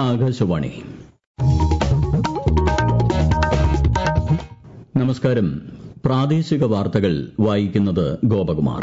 ആകാശവാണി നമസ്കാരം പ്രാദേശിക വാർത്തകൾ വായിക്കുന്നത് ഗോപകുമാർ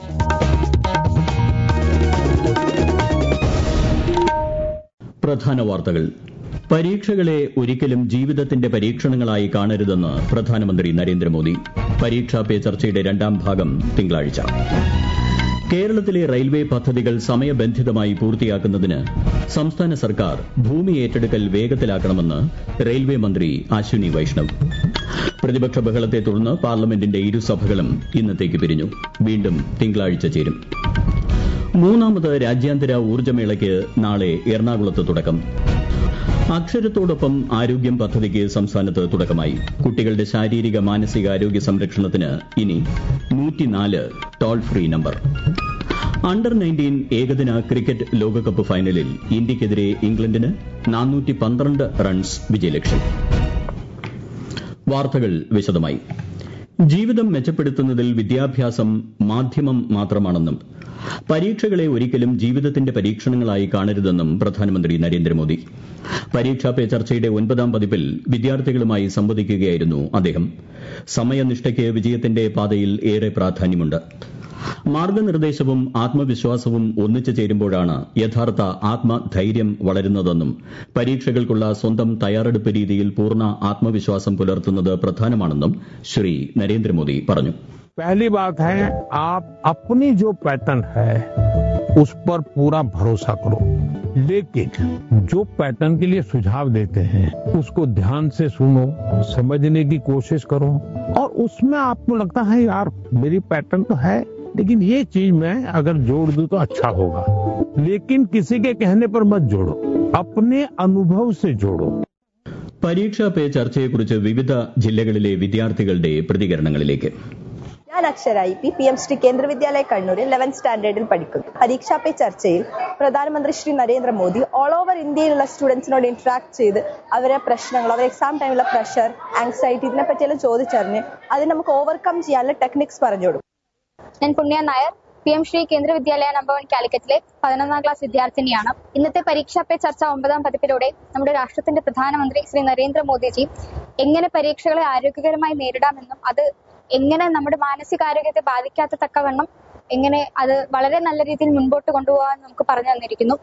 പ്രധാന വാർത്തകൾ പരീക്ഷകളെ ഒരിക്കലും ജീവിതത്തിന്റെ പരീക്ഷണങ്ങളായി കാണരുതെന്ന് പ്രധാനമന്ത്രി നരേന്ദ്രമോദി പരീക്ഷാ പേ ചർച്ചയുടെ രണ്ടാം ഭാഗം തിങ്കളാഴ്ച കേരളത്തിലെ റെയിൽവേ പദ്ധതികൾ സമയബന്ധിതമായി പൂർത്തിയാക്കുന്നതിന് സംസ്ഥാന സർക്കാർ ഭൂമി ഏറ്റെടുക്കൽ വേഗത്തിലാക്കണമെന്ന് റെയിൽവേ മന്ത്രി അശ്വിനി വൈഷ്ണവ് പ്രതിപക്ഷ ബഹളത്തെ തുടർന്ന് പാർലമെന്റിന്റെ ഇരുസഭകളും ഇന്നത്തേക്ക് പിരിഞ്ഞു വീണ്ടും തിങ്കളാഴ്ച ചേരും മൂന്നാമത് രാജ്യാന്തര ഊർജ്ജമേളയ്ക്ക് നാളെ എറണാകുളത്ത് തുടക്കം അക്ഷരത്തോടൊപ്പം ആരോഗ്യം പദ്ധതിക്ക് സംസ്ഥാനത്ത് തുടക്കമായി കുട്ടികളുടെ ശാരീരിക മാനസിക ആരോഗ്യ സംരക്ഷണത്തിന് ഇനി toll free number under nineteen ഏകദിന ക്രിക്കറ്റ് ലോകകപ്പ് ഫൈനലിൽ ഇന്ത്യയ്ക്കെതിരെ ഇംഗ്ലണ്ടിന് റൺസ് വിജയലക്ഷ്യം വാർത്തകൾ വിശദമായി ജീവിതം മെച്ചപ്പെടുത്തുന്നതിൽ വിദ്യാഭ്യാസം മാധ്യമം മാത്രമാണെന്നും പരീക്ഷകളെ ഒരിക്കലും ജീവിതത്തിന്റെ പരീക്ഷണങ്ങളായി കാണരുതെന്നും പ്രധാനമന്ത്രി നരേന്ദ്രമോദി പരീക്ഷാ പേ ചർച്ചയുടെ ഒൻപതാം പതിപ്പിൽ വിദ്യാർത്ഥികളുമായി സംവദിക്കുകയായിരുന്നു അദ്ദേഹം സമയനിഷ്ഠയ്ക്ക് വിജയത്തിന്റെ പാതയിൽ ഏറെ പ്രാധാന്യമുണ്ട് മാർഗനിർദ്ദേശവും ആത്മവിശ്വാസവും ഒന്നിച്ചു ചേരുമ്പോഴാണ് യഥാർത്ഥ ആത്മധൈര്യം വളരുന്നതെന്നും പരീക്ഷകൾക്കുള്ള സ്വന്തം തയ്യാറെടുപ്പ് രീതിയിൽ പൂർണ്ണ ആത്മവിശ്വാസം പുലർത്തുന്നത് പ്രധാനമാണെന്നും ശ്രീ നരേന്ദ്രമോദി പറഞ്ഞു पहली बात है आप अपनी जो पैटर्न है उस पर पूरा भरोसा करो लेकिन जो पैटर्न के लिए सुझाव देते हैं उसको ध्यान से सुनो समझने की कोशिश करो और उसमें आपको लगता है यार मेरी पैटर्न तो है लेकिन ये चीज मैं अगर जोड़ दूं तो अच्छा होगा लेकिन किसी के कहने पर मत जोड़ो अपने अनुभव से जोड़ो പരീക്ഷാ പേ ചർച്ചയെക്കുറിച്ച് വിവിധ ജില്ലകളിലെ വിദ്യാർത്ഥികളുടെ പ്രതികരണങ്ങളിലേക്ക് ഞാൻ Akshara I P P M Shri Kendriya Vidyalaya കണ്ണൂരിൽ ലെവൻത് സ്റ്റാൻഡേർഡിൽ പഠിക്കുന്നു പരീക്ഷാ പേ ചർച്ചയിൽ പ്രധാനമന്ത്രി ശ്രീ നരേന്ദ്രമോദി ഓൾ ഓവർ ഇന്ത്യയിലുള്ള സ്റ്റുഡൻസിനോട് ഇന്ററാക്ട് ചെയ്ത് അവരെ പ്രശ്നങ്ങൾ അവരെ എക്സാം ടൈമിലുള്ള പ്രഷർ ആങ്സൈറ്റി ഇതിനെ പറ്റിയെല്ലാം ചോദിച്ചറിഞ്ഞ് അത് നമുക്ക് ഓവർകം ചെയ്യാനുള്ള ടെക്നിക്സ് പറഞ്ഞു കൊടുക്കും ഞാൻ പുണ്യ നായർ പി എം ശ്രീ കേന്ദ്ര വിദ്യാലയ നമ്പർ വൺ കാലിക്കറ്റിലെ പതിനൊന്നാം ക്ലാസ് വിദ്യാർത്ഥിനിയാണ് ഇന്നത്തെ പരീക്ഷാ പേ ചർച്ച ഒമ്പതാം പതിപ്പിലൂടെ നമ്മുടെ രാഷ്ട്രത്തിന്റെ പ്രധാനമന്ത്രി ശ്രീ നരേന്ദ്രമോദിജി എങ്ങനെ പരീക്ഷകളെ ആരോഗ്യകരമായി നേരിടാമെന്നും അത് എങ്ങനെ നമ്മുടെ മാനസികാരോഗ്യത്തെ ബാധിക്കാത്ത തക്കവണ്ണം എങ്ങനെ അത് വളരെ നല്ല രീതിയിൽ മുൻപോട്ട് കൊണ്ടുപോകാൻ നമുക്ക് പറഞ്ഞു തന്നിരിക്കുന്നു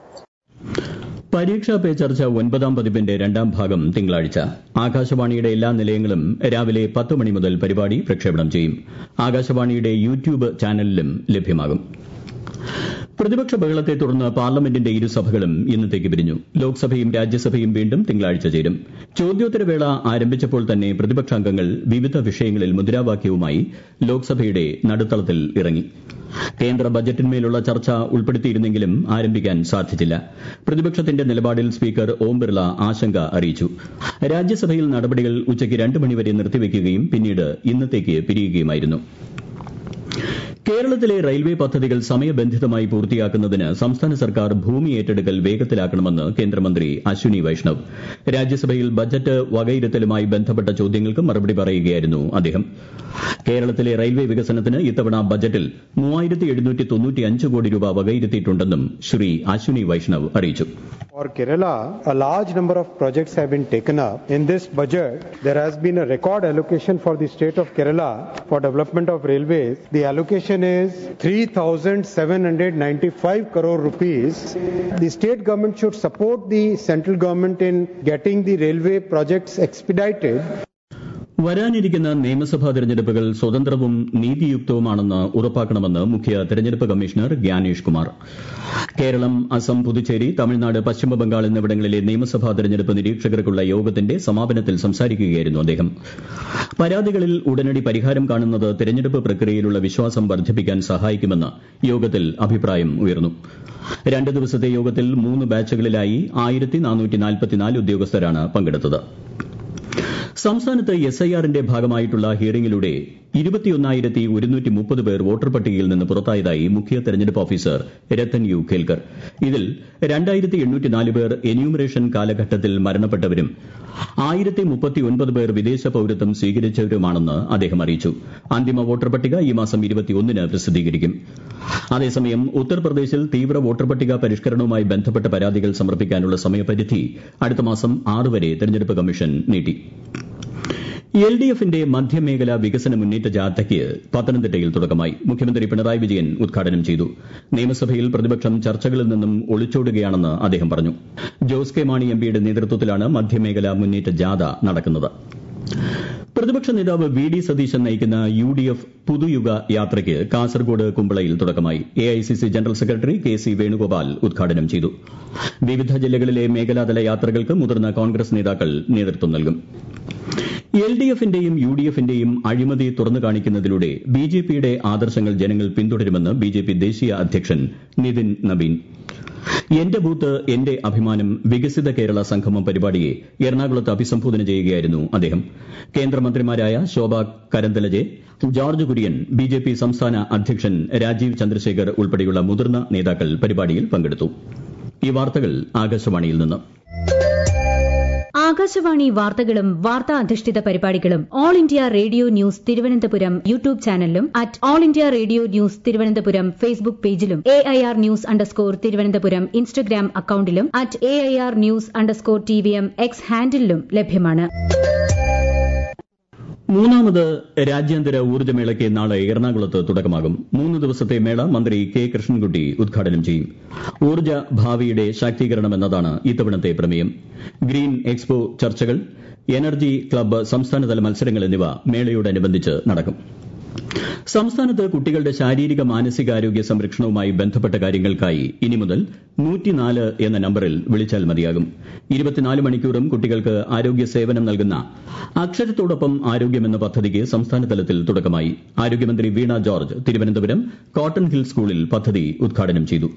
പരീക്ഷാ പേ ചർച്ച ഒൻപതാം പതിപ്പിന്റെ രണ്ടാം ഭാഗം തിങ്കളാഴ്ച ആകാശവാണിയുടെ എല്ലാ നിലയങ്ങളും രാവിലെ പത്ത് മണി മുതൽ പരിപാടി പ്രക്ഷേപണം ചെയ്യും ആകാശവാണിയുടെ യൂട്യൂബ് ചാനലിലും ലഭ്യമാകും പ്രതിപക്ഷ ബഹളത്തെ തുടർന്ന് പാർലമെന്റിന്റെ ഇരുസഭകളും ഇന്നത്തേക്ക് പിരിഞ്ഞു ലോക്സഭയും രാജ്യസഭയും വീണ്ടും തിങ്കളാഴ്ച ചേരും ചോദ്യോത്തരവേള ആരംഭിച്ചപ്പോൾ തന്നെ പ്രതിപക്ഷാംഗങ്ങൾ വിവിധ വിഷയങ്ങളിൽ മുദ്രാവാക്യവുമായി ലോക്സഭയുടെ നടുത്തളത്തിൽ ഇറങ്ങി കേന്ദ്ര ബജറ്റിന്മേലുള്ള ചർച്ച ഉൾപ്പെടുത്തിയിരുന്നെങ്കിലും ആരംഭിക്കാൻ സാധിച്ചില്ല പ്രതിപക്ഷത്തിന്റെ നിലപാടിൽ സ്പീക്കർ ഓം ബിർള ആശങ്ക അറിയിച്ചു രാജ്യസഭയിൽ നടപടികൾ ഉച്ചയ്ക്ക് രണ്ട് മണിവരെ നിർത്തിവെക്കുകയും പിന്നീട് ഇന്നത്തേക്ക് പിരിയുകയുമായിരുന്നു കേരളത്തിലെ റെയിൽവേ പദ്ധതികൾ സമയബന്ധിതമായി പൂർത്തിയാക്കുന്നതിന് സംസ്ഥാന സർക്കാർ ഭൂമി ഏറ്റെടുക്കൽ വേഗത്തിലാക്കണമെന്ന് കേന്ദ്രമന്ത്രി അശ്വിനി വൈഷ്ണവ് രാജ്യസഭയിൽ ബജറ്റ് വകയിരുത്തലുമായി ബന്ധപ്പെട്ട ചോദ്യങ്ങൾക്ക് മറുപടി പറയുകയായിരുന്നു അദ്ദേഹം കേരളത്തിലെ റെയിൽവേ വികസനത്തിന് ഇത്തവണ ബജറ്റിൽ കോടി രൂപ വകയിരുത്തിയിട്ടുണ്ടെന്നും ശ്രീ അശ്വിനി വൈഷ്ണവ് അറിയിച്ചു For Kerala, a large number of projects have been taken up. In this budget, there has been a record allocation for the state of Kerala for development of railways. The allocation is 3,795 crore rupees. The state government should support the central government in getting the railway projects expedited. വരാനിരിക്കുന്ന നിയമസഭാ തെരഞ്ഞെടുപ്പുകൾ സ്വതന്ത്രവും നീതിയുക്തവുമാണെന്ന് ഉറപ്പാക്കണമെന്ന് മുഖ്യ തെരഞ്ഞെടുപ്പ് commissioner Gyanesh Kumar Keralam Assam Puducherry Tamil Nadu Paschim Bangal എന്നിവിടങ്ങളിലെ നിയമസഭാ തെരഞ്ഞെടുപ്പ് നിരീക്ഷകർക്കുള്ള യോഗത്തിന്റെ സമാപനത്തിൽ സംസാരിക്കുകയായിരുന്നു അദ്ദേഹം പരാതികളിൽ ഉടനടി പരിഹാരം കാണുന്നത് തെരഞ്ഞെടുപ്പ് പ്രക്രിയയിലുള്ള വിശ്വാസം വർദ്ധിപ്പിക്കാൻ സഹായിക്കുമെന്ന് യോഗത്തിൽ അഭിപ്രായം ഉയർന്നു രണ്ട് ദിവസത്തെ യോഗത്തിൽ മൂന്ന് ബാച്ചുകളിലായി ഉദ്യോഗസ്ഥരാണ് പങ്കെടുത്തത് സംസ്ഥാനത്ത് എസ് ഐ ആറിന്റെ ഭാഗമായിട്ടുള്ള ഹിയറിംഗിലൂടെ ഇരുപത്തിയൊന്നായിരത്തി ഒരുന്നൂറ്റി മുപ്പത് പേർ വോട്ടർ പട്ടികയിൽ നിന്ന് പുറത്തായതായി മുഖ്യ തെരഞ്ഞെടുപ്പ് ഓഫീസർ രത്തൻ യു ഖേൽക്കർ ഇതിൽ രണ്ടായിരത്തി എണ്ണൂറ്റിനാല് പേർ എന്യൂമറേഷൻ കാലഘട്ടത്തിൽ മരണപ്പെട്ടവരും ആയിരത്തി മുപ്പത്തിയൊൻപത് പേർ വിദേശ പൌരത്വം സ്വീകരിച്ചവരുമാണെന്ന് അദ്ദേഹം അറിയിച്ചു അന്തിമ വോട്ടർ പട്ടിക ഈ മാസം ഇരുപത്തിയൊന്നിന് പ്രസിദ്ധീകരിക്കും അതേസമയം ഉത്തർപ്രദേശിൽ തീവ്ര വോട്ടർ പട്ടിക പരിഷ്കരണവുമായി ബന്ധപ്പെട്ട പരാതികൾ സമർപ്പിക്കാനുള്ള സമയപരിധി അടുത്ത മാസം ആറ് വരെ തെരഞ്ഞെടുപ്പ് കമ്മീഷൻ നീട്ടി എൽ ഡി എഫിന്റെ മധ്യമേഖലാ വികസന മുന്നേറ്റ ജാഥയ്ക്ക് പത്തനംതിട്ടയിൽ തുടക്കമായി മുഖ്യമന്ത്രി പിണറായി വിജയൻ ഉദ്ഘാടനം ചെയ്തു നിയമസഭയിൽ പ്രതിപക്ഷം ചർച്ചകളിൽ നിന്നും ഒളിച്ചോടുകയാണെന്ന് അദ്ദേഹം പറഞ്ഞു ജോസ് കെ മാണി എംപിയുടെ നേതൃത്വത്തിലാണ് മധ്യമേഖലാ മുന്നേറ്റ ജാഥ നടക്കുന്നത് പ്രതിപക്ഷ നേതാവ് വി ഡി സതീശൻ നയിക്കുന്ന യു ഡി എഫ് പുതുയുഗ യാത്രയ്ക്ക് കാസർഗോഡ് കുമ്പളയിൽ തുടക്കമായി A I C C general secretary K C Venugopal ഉദ്ഘാടനം ചെയ്തു വിവിധ ജില്ലകളിലെ മേഖലാതല യാത്രകൾക്ക് മുതിർന്ന കോൺഗ്രസ് നേതാക്കൾ നേതൃത്വം നൽകും എൽ ഡി എഫിന്റെയും യു ഡി എഫിന്റെയും അഴിമതി തുറന്നു കാണിക്കുന്നതിലൂടെ ബി ജെ പിയുടെ ആദർശങ്ങൾ ജനങ്ങൾ പിന്തുടരുമെന്ന് ബി ജെ പി ദേശീയ അധ്യക്ഷൻ നിതിൻ നബീൻ എന്റെ ബൂത്ത് എന്റെ അഭിമാനം വികസിത കേരള സംഗമം പരിപാടിയെ എറണാകുളത്ത് അഭിസംബോധന ചെയ്യുകയായിരുന്നു അദ്ദേഹം കേന്ദ്രമന്ത്രിമാരായ Shobha Karandlaje George Kurian B J P സംസ്ഥാന അധ്യക്ഷൻ രാജീവ് ചന്ദ്രശേഖർ ഉൾപ്പെടെയുള്ള മുതിർന്ന നേതാക്കൾ പരിപാടിയിൽ പങ്കെടുത്തു ഈ വാർത്തകൾ ആകാശവാണിയിൽ നിന്ന് ആകാശവാണി വാർത്തകളും വാർത്താ അധിഷ്ഠിത പരിപാടികളും all India radio news Thiruvananthapuram YouTube ചാനലിലും at all India radio news Thiruvananthapuram Facebook പേജിലും A I R news underscore Thiruvananthapuram Instagram അക്കൌണ്ടിലും at A I R news underscore T V M X ഹാൻഡിലും ലഭ്യമാണ് മൂന്നാമത് രാജ്യാന്തര ഊർജ്ജമേളയ്ക്ക് നാളെ എറണാകുളത്ത് തുടക്കമാകും മൂന്ന് ദിവസത്തെ മേള മന്ത്രി കെ കൃഷ്ണൻകുട്ടി ഉദ്ഘാടനം ചെയ്യും ഊർജ്ജ ഭാവിയുടെ ശാക്തീകരണം എന്നതാണ് ഇത്തവണത്തെ പ്രമേയം ഗ്രീൻ എക്സ്പോ ചർച്ചകൾ എനർജി ക്ലബ്ബ് സംസ്ഥാനതല മത്സരങ്ങൾ എന്നിവ മേളയോടനുബന്ധിച്ച് നടക്കും സംസ്ഥാനത്ത് കുട്ടികളുടെ ശാരീരിക മാനസികാരോഗ്യ സംരക്ഷണവുമായി ബന്ധപ്പെട്ട കാര്യങ്ങൾക്കായി ഇനി മുതൽ നൂറ്റിനാല് എന്ന നമ്പറിൽ വിളിച്ചാൽ മതിയാകും ഇരുപത്തിനാല് മണിക്കൂറും കുട്ടികൾക്ക് ആരോഗ്യ സേവനം നൽകുന്ന അക്ഷരത്തോടൊപ്പം ആരോഗ്യം എന്ന പദ്ധതിക്ക് സംസ്ഥാനതലത്തിൽ തുടക്കമായി ആരോഗ്യമന്ത്രി വീണ ജോർജ് തിരുവനന്തപുരം കോട്ടൺ ഹിൽ സ്കൂളിൽ പദ്ധതി ഉദ്ഘാടനം ചെയ്തു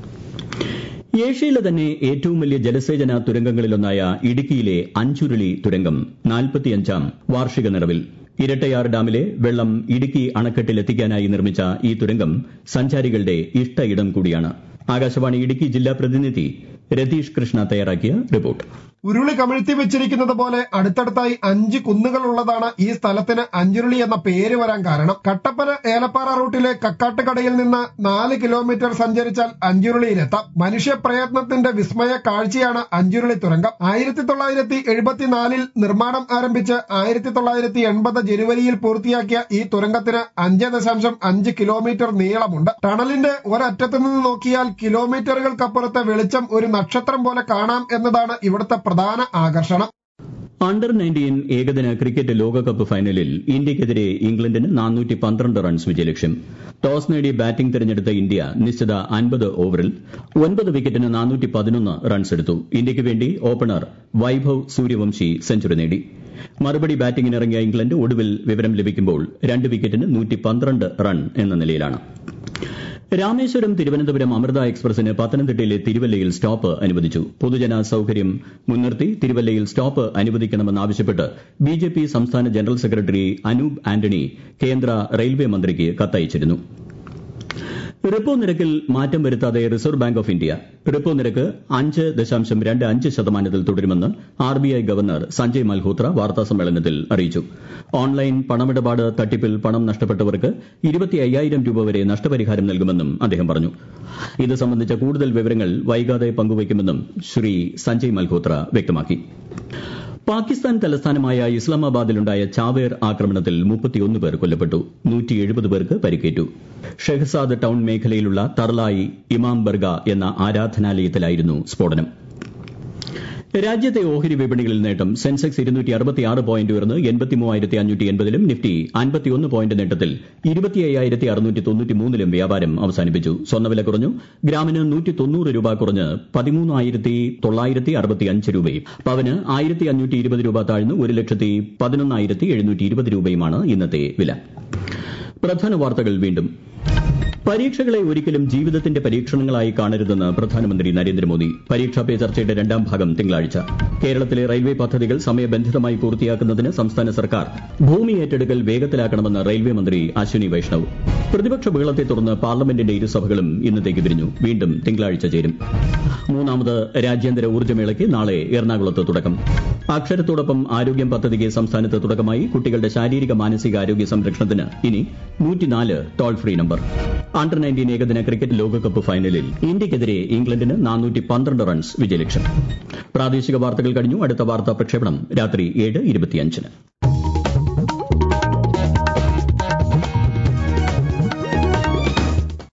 ഏഷ്യയിലെ തന്നെ ഏറ്റവും വലിയ ജലസേചന തുരങ്കങ്ങളിലൊന്നായ ഇടുക്കിയിലെ അഞ്ചുരുളി തുരങ്കം നാൽപ്പത്തിയഞ്ചാം വാർഷിക നിറവിൽ ഇരട്ടയാർ ഡാമിലെ വെള്ളം ഇടുക്കി അണക്കെട്ടിലെത്തിക്കാനായി നിർമ്മിച്ച ഈ തുരങ്കം സഞ്ചാരികളുടെ ഇഷ്ട ഇടം കൂടിയാണ് ആകാശവാണി ഇടുക്കി ജില്ലാ പ്രതിനിധി രതീഷ് കൃഷ്ണ തയ്യാറാക്കിയ റിപ്പോർട്ട് ഉരുളി കമിഴ്ത്തി വെച്ചിരിക്കുന്നത് പോലെ അടുത്തടുത്തായി അഞ്ച് കുന്നുകൾ ഉള്ളതാണ് ഈ സ്ഥലത്തിന് അഞ്ചുരുളി എന്ന പേര് വരാൻ കാരണം കട്ടപ്പന ഏലപ്പാറ റൂട്ടിലെ കക്കാട്ടുകടയിൽ നിന്ന് നാല് കിലോമീറ്റർ സഞ്ചരിച്ചാൽ അഞ്ചുരുളിയിലെത്താം മനുഷ്യ പ്രയത്നത്തിന്റെ വിസ്മയ കാഴ്ചയാണ് അഞ്ചുരുളി തുരങ്കം ആയിരത്തി തൊള്ളായിരത്തി എഴുപത്തിനാലിൽ നിർമ്മാണം ആരംഭിച്ച് ആയിരത്തി തൊള്ളായിരത്തി എൺപത് ജനുവരിയിൽ പൂർത്തിയാക്കിയ ഈ തുരങ്കത്തിന് അഞ്ച് ദശാംശം അഞ്ച് കിലോമീറ്റർ നീളമുണ്ട് ടണലിന്റെ ഒരറ്റത്തു നിന്ന് നോക്കിയാൽ കിലോമീറ്ററുകൾക്കപ്പുറത്തെ വെളിച്ചം ഒരു നക്ഷത്രം പോലെ കാണാം എന്നതാണ് ഇവിടുത്തെ പ്രധാന ആകർഷണം അണ്ടർ നയൻറ്റീൻ ഏകദിന ക്രിക്കറ്റ് ലോകകപ്പ് ഫൈനലിൽ ഇന്ത്യയ്ക്കെതിരെ ഇംഗ്ലണ്ടിന് നാനൂറ്റി പന്ത്രണ്ട് റൺസ് വിജയലക്ഷ്യം ടോസ് നേടി ബാറ്റിംഗ് തെരഞ്ഞെടുത്ത ഇന്ത്യ നിശ്ചിത അൻപത് ഓവറിൽ ഒൻപത് വിക്കറ്റിന് നാനൂറ്റി പതിനൊന്ന് റൺസ് എടുത്തു ഇന്ത്യയ്ക്ക് വേണ്ടി ഓപ്പണർ വൈഭവ് സൂര്യവംശി സെഞ്ചുറി നേടി മറുപടി ബാറ്റിംഗിനിറങ്ങിയ ഇംഗ്ലണ്ട് ഒടുവിൽ വിവരം ലഭിക്കുമ്പോൾ രണ്ട് വിക്കറ്റിന് നൂറ്റി പന്ത്രണ്ട് റൺ എന്ന നിലയിലാണ് രാമേശ്വരം തിരുവനന്തപുരം അമൃത എക്സ്പ്രസിന് പത്തനംതിട്ടയിലെ തിരുവല്ലയിൽ സ്റ്റോപ്പ് അനുവദിച്ചു പൊതുജന സൌകര്യം മുൻനിർത്തി തിരുവല്ലയിൽ സ്റ്റോപ്പ് അനുവദിക്കണമെന്നാവശ്യപ്പെട്ട് ബിജെപി സംസ്ഥാന ജനറൽ സെക്രട്ടറി അനൂപ് ആന്റണി കേന്ദ്ര റെയിൽവേ മന്ത്രിക്ക് കത്തയച്ചിരുന്നു റിപ്പോ നിരക്കിൽ മാറ്റം വരുത്താതെ reserve bank of India repo നിരക്ക് അഞ്ച് ദശാംശം രണ്ട് അഞ്ച് ശതമാനത്തിൽ തുടരുമെന്ന് R B I governor Sanjay Malhotra വാർത്താസമ്മേളനത്തിൽ അറിയിച്ചു ഓൺലൈൻ പണമിടപാട് തട്ടിപ്പിൽ പണം നഷ്ടപ്പെട്ടവർക്ക് ഇരുപത്തി അയ്യായിരം രൂപ വരെ നഷ്ടപരിഹാരം നൽകുമെന്നും അദ്ദേഹം പറഞ്ഞു ഇത് സംബന്ധിച്ച കൂടുതൽ വിവരങ്ങൾ വൈകാതെ പങ്കുവയ്ക്കുമെന്നും ശ്രീ സഞ്ജയ് മൽഹോത്ര വ്യക്തമാക്കി പാകിസ്ഥാൻ തലസ്ഥാനമായ ഇസ്ലാമാബാദിലുണ്ടായ ചാവേർ ആക്രമണത്തിൽ മുപ്പത്തിയൊന്ന് പേർ കൊല്ലപ്പെട്ടു നൂറ്റി പേർക്ക് പരിക്കേറ്റു ഷെഹ്സാദ് ടൌൺ മേഖലയിലുള്ള തർലായി ഇമാം ബർഗ എന്ന ആരാധനാലയത്തിലായിരുന്നു സ്ഫോടനം രാജ്യത്തെ ഓഹരി വിപണികളിൽ നേട്ടം സെൻസെക്സ് ഇരുന്നൂറ്റി അറുപത്തിയാറ് പോയിന്റ് ഉയർന്ന് എൺപത്തി മൂവായിരത്തി അഞ്ഞൂറ്റി എൺപതിലും നിഫ്റ്റി അൻപത്തിയൊന്ന് പോയിന്റ് നേട്ടത്തിൽ ഇരുപത്തി അയ്യായിരത്തി അറുന്നൂറ്റി തൊണ്ണൂറ്റി മൂന്നിലും വ്യാപാരം അവസാനിപ്പിച്ചു സ്വർണ്ണവില കുറഞ്ഞു ഗ്രാമിന് നൂറ്റി തൊണ്ണൂറ് രൂപ കുറഞ്ഞ് പതിമൂന്നായിരത്തി തൊള്ളായിരത്തി അറുപത്തി അഞ്ച് രൂപയും പവന് ആയിരത്തി അഞ്ഞൂറ്റി ഇരുപത് രൂപ താഴ്ന്ന് ഒരു ലക്ഷത്തി പതിനൊന്നായിരത്തി എഴുന്നൂറ്റി ഇരുപത് രൂപയുമാണ് ഇന്നത്തെ വില പ്രധാന വാർത്തകൾ വീണ്ടും പരീക്ഷകളെ ഒരിക്കലും ജീവിതത്തിന്റെ പരീക്ഷണങ്ങളായി കാണരുതെന്ന് പ്രധാനമന്ത്രി നരേന്ദ്രമോദി പരീക്ഷാ പേ ചർച്ചയുടെ രണ്ടാം ഭാഗം തിങ്കളാഴ്ച കേരളത്തിലെ റെയിൽവേ പദ്ധതികൾ സമയബന്ധിതമായി പൂർത്തിയാക്കുന്നതിന് സംസ്ഥാന സർക്കാർ ഭൂമി ഏറ്റെടുക്കൽ വേഗത്തിലാക്കണമെന്ന് റെയിൽവേ മന്ത്രി അശ്വിനി വൈഷ്ണവ് പ്രതിപക്ഷ ബഹളത്തെ തുടർന്ന് പാർലമെന്റിന്റെ ഇരുസഭകളും ഇന്നത്തേക്ക് പിരിഞ്ഞു വീണ്ടും തിങ്കളാഴ്ച ചേരും മൂന്നാമത് രാജ്യാന്തര ഊർജ്ജമേളയ്ക്ക് നാളെ എറണാകുളത്ത് തുടക്കം അക്ഷരത്തോടൊപ്പം ആരോഗ്യം പദ്ധതിക്ക് സംസ്ഥാനത്ത് തുടക്കമായി കുട്ടികളുടെ ശാരീരിക മാനസിക ആരോഗ്യ സംരക്ഷണത്തിന് ഇനി നൂറ്റിനാല് toll free number under nineteen ഏകദിന ക്രിക്കറ്റ് ലോകകപ്പ് ഫൈനലിൽ ഇന്ത്യയ്ക്കെതിരെ ഇംഗ്ലണ്ടിന് നാനൂറ്റി പന്ത്രണ്ട് റൺസ് വിജയലക്ഷ്യം പ്രാദേശിക വാർത്തകൾ കഴിഞ്ഞു അടുത്ത വാർത്താ പ്രക്ഷേപണം രാത്രി ഏഴ് ഇരുപത്തിയഞ്ചിന്